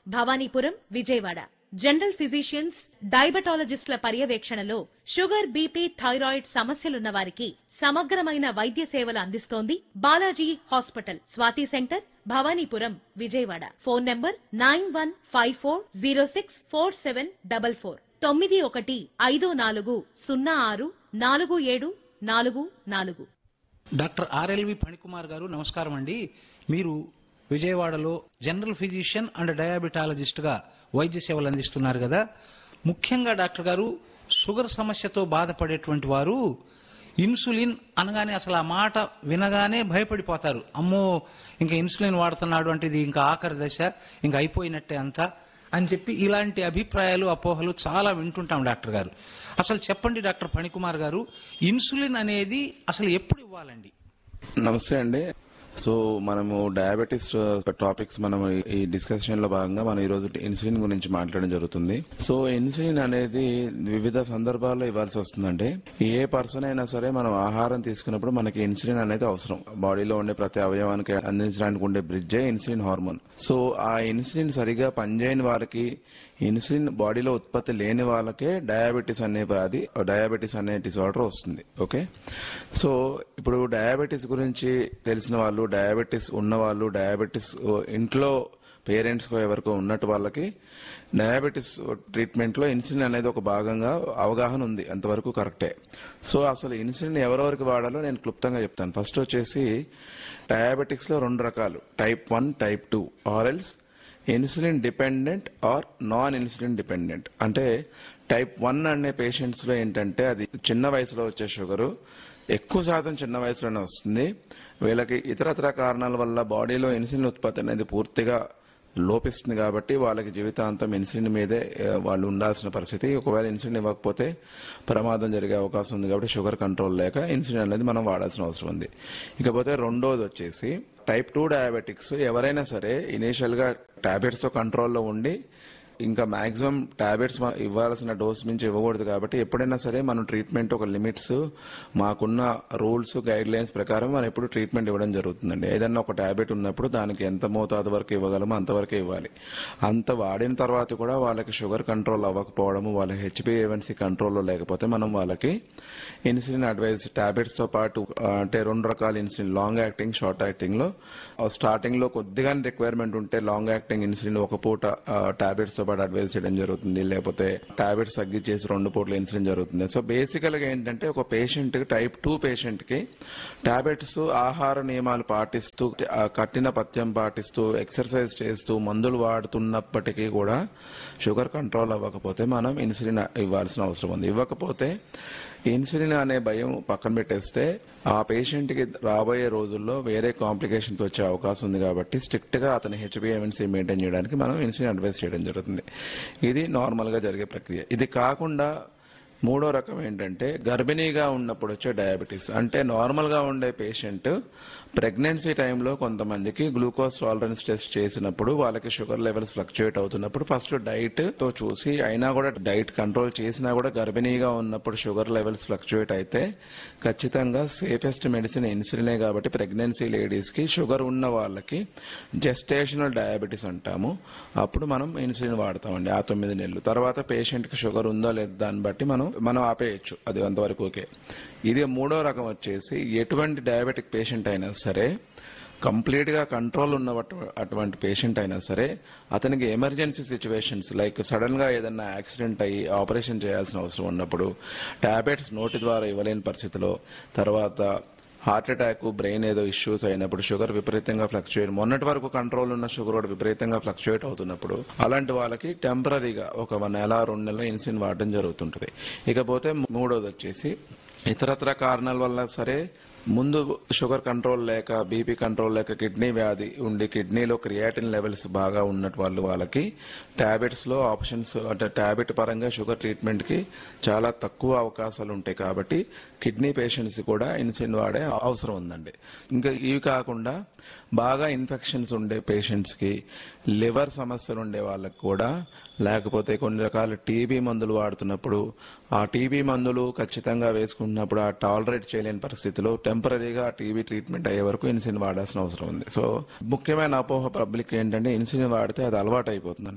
Bhavanipuram Vijayawada general physicians డయాబెటాలజిస్టుల పర్యవేక్షణలో sugar BP thyroid సమస్యలున్న వారికి సమగ్రమైన వైద్య సేవలు అందిస్తోంది Balaji hospital Swathi centre Bhavanipuram Vijayawada phone number nine one five four zero six four seven double four తొమ్మిది ఒకటి ఐదు నాలుగు సున్నా ఆరు నాలుగు ఏడు నాలుగు నాలుగు డాక్టర్ ఆర్ఎల్వి ఫణికుమార్ గారు నమస్కారం అండి మీరు విజయవాడలో జనరల్ ఫిజిషియన్ అండ్ డయాబెటాలజిస్ట్ గా వైద్య సేవలు అందిస్తున్నారు కదా ముఖ్యంగా డాక్టర్ గారు షుగర్ సమస్యతో బాధపడేటువంటి వారు ఇన్సులిన్ అనగానే అసలు ఆ మాట వినగానే భయపడిపోతారు అమ్మో ఇంకా ఇన్సులిన్ వాడుతున్నాడు అంటే ఇది ఇంకా ఆఖరి దశ ఇంకా అయిపోయినట్టే అంతా అని చెప్పి ఇలాంటి అభిప్రాయాలు అపోహలు చాలా వింటుంటాం డాక్టర్ గారు అసలు చెప్పండి డాక్టర్ ఫణికుమార్ గారు ఇన్సులిన్ అనేది అసలు ఎప్పుడు ఇవ్వాలండి నమస్తే అండి సో మనము డయాబెటీస్ టాపిక్స్ మనం ఈ డిస్కషన్ లో భాగంగా మనం ఈ రోజు ఇన్సులిన్ గురించి మాట్లాడడం జరుగుతుంది సో ఇన్సులిన్ అనేది వివిధ సందర్భాల్లో ఇవ్వాల్సి వస్తుందండి ఏ పర్సన్ అయినా సరే మనం ఆహారం తీసుకున్నప్పుడు మనకి ఇన్సులిన్ అనేది అవసరం బాడీలో ఉండే ప్రతి అవయవానికి అందించడానికి ఉండే బ్రిడ్జే ఇన్సులిన్ హార్మోన్ సో ఆ ఇన్సులిన్ సరిగా పనిచేయని వారికి ఇన్సులిన్ బాడీలో ఉత్పత్తి లేని వాళ్ళకే డయాబెటీస్ అనే వ్యాధి డయాబెటీస్ అనే డిసార్డర్ వస్తుంది ఓకే సో ఇప్పుడు డయాబెటీస్ గురించి తెలిసిన వాళ్ళు డయాబెటీస్ ఉన్న వాళ్ళు డయాబెటీస్ ఇంట్లో పేరెంట్స్ ఎవరికో ఉన్నట్టు వాళ్ళకి డయాబెటీస్ ట్రీట్మెంట్ లో ఇన్సులిన్ అనేది ఒక భాగంగా అవగాహన ఉంది అంతవరకు కరెక్టే సో అసలు ఇన్సులిన్ ఎవరెవరికి వాడాలో నేను క్లుప్తంగా చెప్తాను ఫస్ట్ వచ్చేసి డయాబెటిక్స్ లో రెండు రకాలు టైప్ వన్ టైప్ టూ ఆర్ఎల్స్ insulin dependent or non insulin dependent అంటే టైప్ వన్ అనే పేషెంట్స్ లో ఏంటంటే అది చిన్న వయసులో వచ్చే షుగరు ఎక్కువ శాతం చిన్న వయసులోనే వస్తుంది వీళ్ళకి ఇతరత్ర కారణాల వల్ల బాడీలో ఇన్సులిన్ ఉత్పత్తి అనేది పూర్తిగా లోపిస్తుంది కాబట్టి వాళ్ళకి జీవితాంతం ఇన్సులిన్ మీదే ఆ, వాళ్ళు ఉండాల్సిన పరిస్థితి ఒకవేళ ఇన్సులిన్ ఇవ్వకపోతే ప్రమాదం జరిగే అవకాశం ఉంది కాబట్టి షుగర్ కంట్రోల్ లేక ఇన్సులిన్ అనేది మనం వాడాల్సిన అవసరం ఉంది ఇకపోతే రెండోది వచ్చేసి టైప్ టూ డయాబెటిక్స్ ఎవరైనా సరే ఇనీషియల్ గా టాబ్లెట్స్ తో కంట్రోల్లో ఉండి ఇంకా మాక్సిమం టాబ్లెట్స్ ఇవ్వాల్సిన డోస్ మించి ఇవ్వకూడదు కాబట్టి ఎప్పుడైనా సరే మనం ట్రీట్మెంట్ ఒక లిమిట్స్ మాకున్న రూల్స్ గైడ్ లైన్స్ ప్రకారం మనం ఎప్పుడు ట్రీట్మెంట్ ఇవ్వడం జరుగుతుందండి ఏదన్నా ఒక టాబ్లెట్ ఉన్నప్పుడు దానికి ఎంత మోతాదు వరకు ఇవ్వగలమో అంతవరకే ఇవ్వాలి అంత వాడిన తర్వాత కూడా వాళ్ళకి షుగర్ కంట్రోల్ అవ్వకపోవడము వాళ్ళ హెచ్బిఏవన్సీ కంట్రోల్లో లేకపోతే మనం వాళ్ళకి ఇన్సులిన్ అడ్వైస్ టాబ్లెట్స్ తో పాటు ఆ, అంటే రెండు రకాల insulin long acting short acting లో స్టార్టింగ్ లో కొద్దిగా రిక్వైర్మెంట్ ఉంటే లాంగ్ యాక్టింగ్ ఇన్సులిన్ ఒక పూట టాబ్లెట్స్ తో పాటు అడ్వైస్ చేయడం జరుగుతుంది లేకపోతే టాబ్లెట్స్ తగ్గించేసి రెండు పూటలు ఇన్సులిన్ జరుగుతుంది సో బేసికల్ గా ఏంటంటే ఒక పేషెంట్ టైప్ టూ పేషెంట్ కి టాబ్లెట్స్ ఆహార నియమాలు పాటిస్తూ ఆ, కఠిన పథ్యం పాటిస్తూ ఎక్సర్సైజ్ చేస్తూ మందులు వాడుతున్నప్పటికీ కూడా షుగర్ కంట్రోల్ అవ్వకపోతే మనం ఇన్సులిన్ ఇవ్వాల్సిన అవసరం ఉంది ఇవ్వకపోతే ఇన్సులిన్ అనే భయం పక్కన పెట్టేస్తే ఆ పేషెంట్ కి రాబోయే రోజుల్లో వేరే కాంప్లికేషన్స్ వచ్చే అవకాశం ఉంది కాబట్టి స్ట్రిక్ట్ గా అతని హెచ్బిఎంసీ మెయింటైన్ చేయడానికి మనం ఇన్సులిన్ అడ్వైస్ చేయడం జరుగుతుంది ఇది నార్మల్ గా జరిగే ప్రక్రియ ఇది కాకుండా మూడో రకం ఏంటంటే గర్భిణీగా ఉన్నప్పుడు వచ్చే డయాబెటీస్ అంటే నార్మల్ గా ఉండే పేషెంట్ ప్రెగ్నెన్సీ టైంలో కొంతమందికి గ్లూకోజ్ టాలరెన్స్ టెస్ట్ చేసినప్పుడు వాళ్ళకి షుగర్ లెవెల్స్ ఫ్లక్చుయేట్ అవుతున్నప్పుడు ఫస్ట్ డైట్ తో చూసి అయినా కూడా డైట్ కంట్రోల్ చేసినా కూడా గర్భిణీగా ఉన్నప్పుడు షుగర్ లెవెల్స్ ఫ్లక్చుయేట్ అయితే ఖచ్చితంగా సేఫెస్ట్ మెడిసిన్ ఇన్సులినే కాబట్టి ప్రెగ్నెన్సీ లేడీస్ కి షుగర్ ఉన్న వాళ్ళకి జెస్టేషనల్ డయాబెటీస్ అంటాము అప్పుడు మనం ఇన్సులిన్ వాడతామండి ఆ తొమ్మిది నెలలు తర్వాత పేషెంట్ కి షుగర్ ఉందో లేదో దాన్ని బట్టి మనం మనం ఆపేయచ్చు అది అంతవరకు ఓకే ఇది మూడో రకం వచ్చేసి ఎటువంటి డయాబెటిక్ పేషెంట్ అయినా సరే కంప్లీట్ గా కంట్రోల్ ఉన్న వట- అటువంటి పేషెంట్ అయినా సరే అతనికి ఎమర్జెన్సీ సిచ్యువేషన్స్ లైక్ సడన్ గా ఏదన్నా యాక్సిడెంట్ అయ్యి ఆపరేషన్ చేయాల్సిన అవసరం ఉన్నప్పుడు టాబ్లెట్స్ నోటి ద్వారా ఇవ్వలేని పరిస్థితిలో తర్వాత హార్ట్ అటాక్ బ్రెయిన్ ఏదో ఇష్యూస్ అయినప్పుడు షుగర్ విపరీతంగా ఫ్లక్చుయేట్ మొన్నటి వరకు కంట్రోల్ ఉన్న షుగర్ కూడా విపరీతంగా ఫ్లక్చుయేట్ అవుతున్నప్పుడు అలాంటి వాళ్ళకి టెంపరీగా ఒక నెల రెండు నెలలు ఇన్సులిన్ వాడడం జరుగుతుంటుంది ఇకపోతే మూడోది వచ్చేసి ఇతరత్ర కారణాల వల్ల సరే ముందు షుగర్ కంట్రోల్ లేక బీపీ కంట్రోల్ లేక కిడ్నీ వ్యాధి ఉండి కిడ్నీలో క్రియాటిన్ లెవెల్స్ బాగా ఉన్నట్టు వాళ్ళు వాళ్ళకి టాబ్లెట్స్ లో ఆప్షన్స్ అంటే టాబ్లెట్ పరంగా షుగర్ ట్రీట్మెంట్ కి చాలా తక్కువ అవకాశాలు ఉంటాయి కాబట్టి కిడ్నీ పేషెంట్స్ కూడా ఇన్సులిన్ వాడే అవసరం ఉందండి ఇంకా ఇవి కాకుండా బాగా ఇన్ఫెక్షన్స్ ఉండే పేషెంట్స్ కి లివర్ సమస్యలు ఉండే వాళ్ళకి కూడా లేకపోతే కొన్ని రకాల టీబీ మందులు వాడుతున్నప్పుడు ఆ టీబీ మందులు ఖచ్చితంగా వేసుకుంటున్నప్పుడు ఆ టాలరేట్ చేయలేని పరిస్థితిలో టెంపరీగా టీబీ ట్రీట్మెంట్ అయ్యే వరకు ఇన్సులిన్ వాడాల్సిన అవసరం ఉంది సో ముఖ్యమైన అపోహ పబ్లిక్ ఏంటంటే ఇన్సులిన్ వాడితే అది అలవాటు అయిపోతుంది